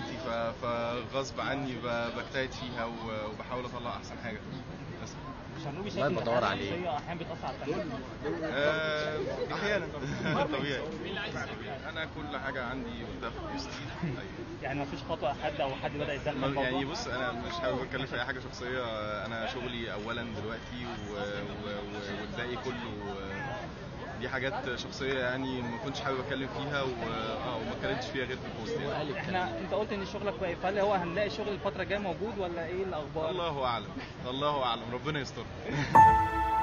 شغلانتي ف- فغصب عني ب- بجتهد فيها و- وبحاول اطلع احسن حاجه بس شرنوبي والله شايف ان بدور الحياة عليه. الشخصية احيانا بتاثر على الفنان آه، احيانا طبيعي انا كل حاجه عندي بتاخد وسط أيوة. يعني ما فيش خطوه حد او حد بدا يتدخل ما- في يعني الموضوع؟ بص انا مش حابب اتكلم في اي حاجه شخصيه انا شغلي اولا دلوقتي و... و... و... والباقي كله دي حاجات شخصيه يعني ما كنتش حابب اتكلم فيها و... اه وما اتكلمتش فيها غير في البوست يعني احنا انت قلت ان شغلك واقف هل هو هنلاقي شغل الفتره الجايه موجود ولا ايه الاخبار؟ الله اعلم الله اعلم ربنا يستر